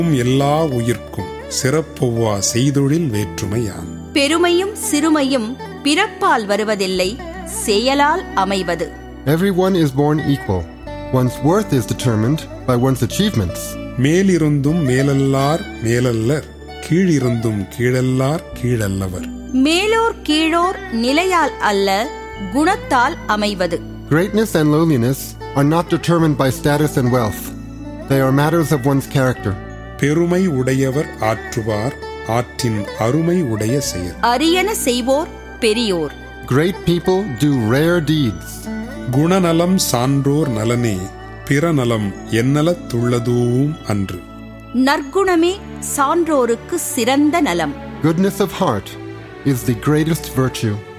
எல்லா உயிர்க்கும் சிறப்பொவ்வா செய்தொழில் வேற்றுமையான் பெருமையும் சிறுமையும் பிறப்பால் வருவதில்லை செயலால் அமைவது Everyone is born equal. One's worth is determined by one's achievements. மேலிருந்தும் மேலல்லார் மேலல்லர் கீழிருந்தும் கீழல்லார் கீழல்லவர் மேலோர் கீழோர் நிலையால் அல்ல குணத்தால் அமைவது Greatness and lowliness are not determined by status and wealth. They are matters of one's character. பெருமை உடையவர் ஆற்றுவார் ஆற்றின் அருமை உடைய செயல் அரியன செய்வோர் பெரியோர் Great people do rare deeds. குணநலம் சான்றோர் நலனே பிறநலம் என்னலத்துள்ளதூவும் அன்று நற்குணமே சான்றோருக்கு சிறந்த நலம் Goodness of heart is the greatest virtue.